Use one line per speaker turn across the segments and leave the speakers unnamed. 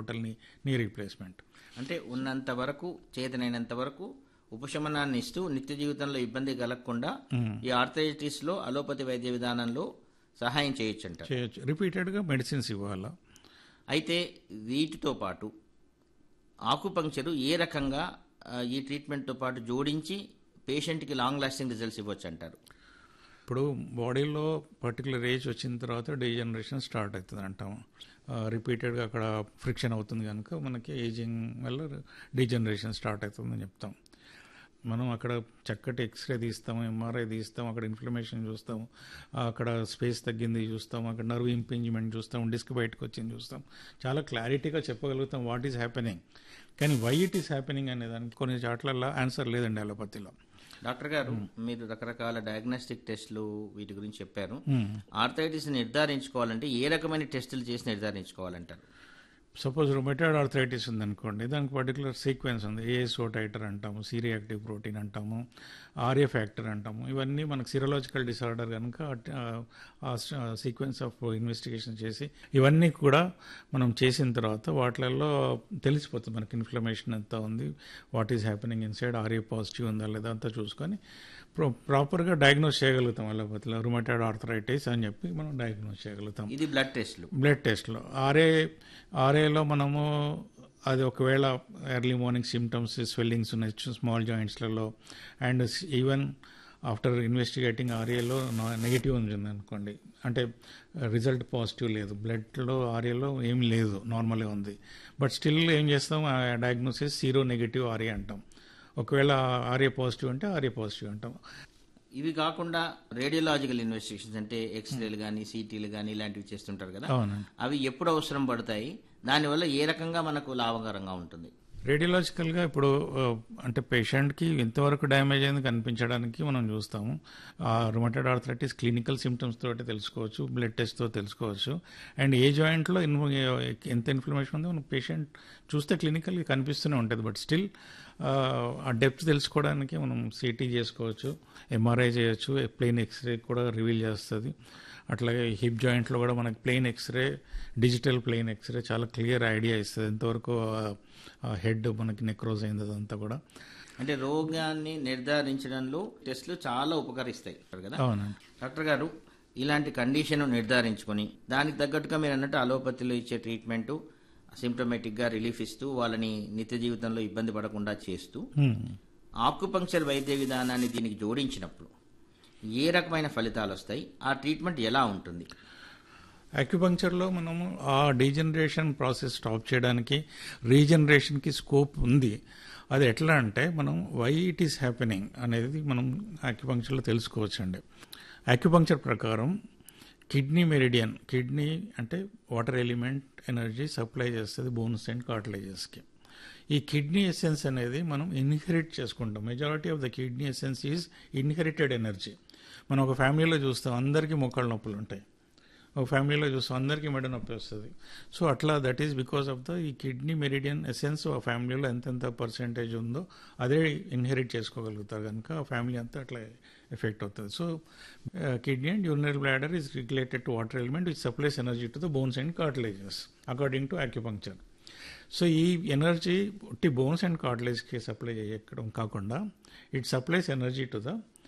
Total నీ knee replacement
అంటే ఉన్నంత వరకు చేతనైనంత వరకు ఉపశమనాన్ని ఇస్తూ నిత్య జీవితంలో ఇబ్బంది కలగకుండా ఈ ఆర్థరైటిస్ లో అలోపతి వైద్య విధానంలో సహాయం చేయొచ్చు అంటారు
చేయొచ్చు రిపీటెడ్గా మెడిసిన్స్ ఇవ్వాలా
అయితే వీటితో పాటు ఆకుపంక్చరు ఏ రకంగా ఆ, ఈ ట్రీట్మెంట్తో పాటు జోడించి పేషెంట్కి లాంగ్ లాస్టింగ్ రిజల్ట్స్ ఇవ్వచ్చు అంటారు
ఇప్పుడు బాడీలో పర్టికులర్ ఏజ్ వచ్చిన తర్వాత డీజనరేషన్ స్టార్ట్ అవుతుంది అంటాం రిపీటెడ్గా అక్కడ ఫ్రిక్షన్ అవుతుంది కనుక మనకి ఏజింగ్ వల్ల డీజనరేషన్ స్టార్ట్ అవుతుందని చెప్తాం మనం అక్కడ చక్కటి ఎక్స్రే తీస్తాము ఎంఆర్ఐ తీస్తాం అక్కడ ఇన్ఫ్లమేషన్ చూస్తాం అక్కడ స్పేస్ తగ్గింది చూస్తాం అక్కడ నర్వ్ ఇంపింజ్మెంట్ చూస్తాం డిస్క్ బయటకు వచ్చింది చూస్తాం చాలా క్లారిటీగా చెప్పగలుగుతాం వాట్ ఈస్ హ్యాపెనింగ్ కానీ వై ఇట్ ఈస్ హ్యాపెనింగ్ అనే దానికి కొన్ని చాట్లలో ఆన్సర్ లేదండి అలోపతిలో
డాక్టర్ గారు మీరు రకరకాల డయాగ్నోస్టిక్ టెస్టులు వీటి గురించి చెప్పారు ఆర్థరైటిస్ నిర్ధారించుకోవాలంటే ఏ రకమైన టెస్టులు చేసి నిర్ధారించుకోవాలంటారు
సపోజ్ రొమెటాయిడ్ ఆర్థరైటిస్ ఉందనుకోండి దానికి పర్టికులర్ సీక్వెన్స్ ఉంది ఏఎస్ఓ టైటర్ అంటాము సీరియాక్టివ్ ప్రోటీన్ అంటాము ఆర్ఏ ఫ్యాక్టర్ అంటాము ఇవన్నీ మనకు సిరలాజికల్ డిసార్డర్ కనుక ఆ సీక్వెన్స్ ఆఫ్ ఇన్వెస్టిగేషన్ చేసి ఇవన్నీ కూడా మనం చేసిన తర్వాత వాటిలలో తెలిసిపోతుంది మనకి ఇన్ఫ్లమేషన్ ఎంత ఉంది what is happening inside RA positive ఉందా లేదా అంతా చూసుకొని ప్రో ప్రాపర్గా డయాగ్నోస్ చేయగలుగుతాం అలోపతిలో రుమటాయిడ్ ఆర్థరైటిస్ అని చెప్పి మనం డయాగ్నోస్ చేయగలుగుతాం
ఇది బ్లడ్ టెస్టులు
బ్లడ్ టెస్ట్లో ఆర్ఏ ఆర్ఏలో మనము అది ఒకవేళ ఎర్లీ మార్నింగ్ సిమ్టమ్స్ స్వెల్లింగ్స్ ఉన్నాయి స్మాల్ జాయింట్స్లలో అండ్ ఈవెన్ ఆఫ్టర్ ఇన్వెస్టిగేటింగ్ ఆర్ఏలో నెగిటివ్ ఉంది అనుకోండి అంటే రిజల్ట్ పాజిటివ్ లేదు బ్లడ్లో ఆర్ఏలో ఏం లేదు నార్మల్గా ఉంది బట్ స్టిల్ ఏం చేస్తాం ఆ డయాగ్నోసిస్ జీరో నెగిటివ్ ఆర్ఏ అంటాం ఒకవేళ ఆర్ఏ పాజిటివ్ అంటే ఆర్ఏ పాజిటివ్ అంటాం
ఇవి కాకుండా రేడియోలాజికల్ ఇన్వెస్టిగేషన్స్ అంటే ఎక్స్రేలు కానీ సిటీలు కానీ ఇలాంటివి చేస్తుంటారు కదా
అవునండి
అవి ఎప్పుడు అవసరం పడతాయి దానివల్ల ఏ రకంగా మనకు లాభకరంగా ఉంటుంది
రేడియలాజికల్గా ఇప్పుడు ఆ, అంటే పేషెంట్కి ఎంతవరకు డ్యామేజ్ అయింది కనిపించడానికి మనం చూస్తాము రుమటెడ్ ఆర్థరైటిస్ క్లినికల్ సిమ్టమ్స్ తోటి తెలుసుకోవచ్చు బ్లడ్ టెస్ట్తో తెలుసుకోవచ్చు అండ్ ఏ జాయింట్లో ఎంత ఇన్ఫ్లమేషన్ ఉందో మనం పేషెంట్ చూస్తే క్లినికల్గా కనిపిస్తూనే ఉంటుంది బట్ స్టిల్ ఆ డెప్త్ తెలుసుకోవడానికి మనం సిటీ చేసుకోవచ్చు ఎంఆర్ఐ చేయొచ్చు ప్లెయిన్ ఎక్స్రే కూడా రివీల్ చేస్తుంది అట్లాగే హిప్ జాయింట్లో కూడా మనకి plain x ray digital plain x ray చాలా క్లియర్ ఐడియా ఇస్తుంది ఎంతవరకు హెడ్ మనకి నెక్రోజ్ అయింది అదంతా కూడా
అంటే రోగాన్ని నిర్ధారించడంలో టెస్టులు చాలా ఉపకరిస్తాయి కదా
అవునండి
డాక్టర్ గారు ఇలాంటి కండిషన్ నిర్ధారించుకొని దానికి తగ్గట్టుగా మీరు అన్నట్టు అలోపతిలో ఇచ్చే ట్రీట్మెంట్ సిమ్టమేటిక్గా రిలీఫ్ ఇస్తూ వాళ్ళని నిత్య జీవితంలో ఇబ్బంది పడకుండా చేస్తూ
Hmm.
ఆక్యుపంక్చర్ వైద్య విధానాన్ని దీనికి జోడించినప్పుడు ఏ రకమైన ఫలితాలు వస్తాయి ఆ ట్రీట్మెంట్ ఎలా ఉంటుంది
అక్యుపంక్చర్లో మనము ఆ డీజనరేషన్ ప్రాసెస్ స్టాప్ చేయడానికి రీజనరేషన్కి స్కోప్ ఉంది అది ఎట్లా అంటే మనం వై ఇట్ ఈస్ హ్యాపెనింగ్ అనేది మనం అక్యుపంక్చర్లో తెలుసుకోవచ్చండి అక్యుపంక్చర్ ప్రకారం కిడ్నీ మెరిడియన్ కిడ్నీ అంటే వాటర్ ఎలిమెంట్ ఎనర్జీ సప్లై చేస్తుంది బోన్స్ అండ్ కార్టిలేజెస్కి ఈ కిడ్నీ ఎసెన్స్ అనేది మనం ఇన్హెరిట్ చేసుకుంటాం majority of the kidney essence is inherited energy మనం ఒక ఫ్యామిలీలో చూస్తాం అందరికీ మొక్కల నొప్పులు ఉంటాయి ఒక ఫ్యామిలీలో చూస్తాం అందరికీ మెడ నొప్పి వస్తుంది సో అట్లా that is because of the ఈ కిడ్నీ మెరిడియన్ ఎసెన్స్ ఆ ఫ్యామిలీలో ఎంతెంత పర్సెంటేజ్ ఉందో అదే ఇన్హెరిట్ చేసుకోగలుగుతారు కనుక ఆ ఫ్యామిలీ అంతా అట్లా ఎఫెక్ట్ అవుతుంది so kidney and urinary bladder is related to water element which supplies energy to the bones and cartilages according to acupuncture so ఈ ఎనర్జీ ఒట్టి బోన్స్ అండ్ కార్టిలేజ్కి సప్లై చేయడం కాకుండా it supplies energy to the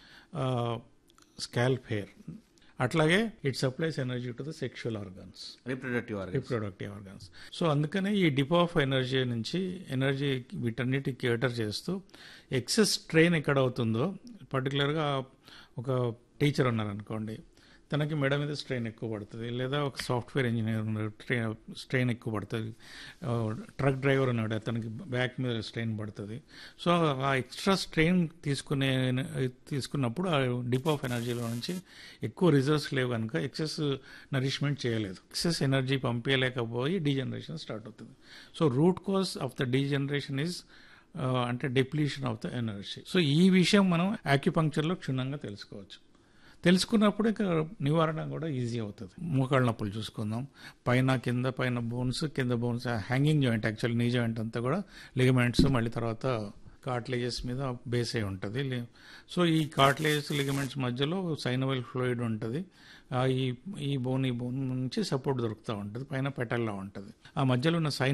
scalp hair అట్లాగే it supplies energy to the sexual organs
reproductive organ
reproductive organs so అందుకనే ఈ dip of energy నుంచి energy వీటన్నిటి కేటర్ చేస్తూ ఎక్సెస్ స్ట్రెయిన్ ఎక్కడ అవుతుందో పర్టికులర్గా ఒక టీచర్ ఉన్నారనుకోండి తనకి మెడ మీద స్ట్రెయిన్ ఎక్కువ పడుతుంది లేదా ఒక సాఫ్ట్వేర్ ఇంజనీర్ ఉన్నాడు స్ట్రెయిన్ ఎక్కువ పడుతుంది ట్రక్ డ్రైవర్ ఉన్నాడు అతనికి బ్యాక్ మీద స్ట్రెయిన్ పడుతుంది సో ఆ ఎక్స్ట్రా స్ట్రెయిన్ తీసుకునే తీసుకున్నప్పుడు ఆ డిప్ ఆఫ్ ఎనర్జీలో నుంచి ఎక్కువ రిజర్వ్స్ లేవు కనుక ఎక్సెస్ నరిష్మెంట్ చేయలేదు ఎక్సెస్ ఎనర్జీ పంపించలేకపోయి డీజనరేషన్ స్టార్ట్ అవుతుంది so root cause of the degeneration is అంటే depletion of the energy so ఈ విషయం మనం యాక్యుపంక్చర్లో క్షుణ్ణంగా తెలుసుకోవచ్చు తెలుసుకున్నప్పుడు ఇక నివారణ కూడా ఈజీ అవుతుంది మోకాళ్ళ నొప్పులు చూసుకుందాం పైన కింద పైన బోన్స్ కింద bones hanging joint actual knee joint అంతా కూడా లిగమెంట్స్ మళ్ళీ తర్వాత కార్ట్లేజెస్ మీద బేస్ అయి ఉంటుంది సో ఈ కార్ట్లేజెస్ లిగమెంట్స్ మధ్యలో సైనవల్ ఫ్లూయిడ్ ఉంటుంది ఈ ఈ బోన్ ఈ బోన్ నుంచి సపోర్ట్ దొరుకుతూ ఉంటుంది పైన పెటల్లా ఉంటుంది ఆ మధ్యలో ఉన్న సైన్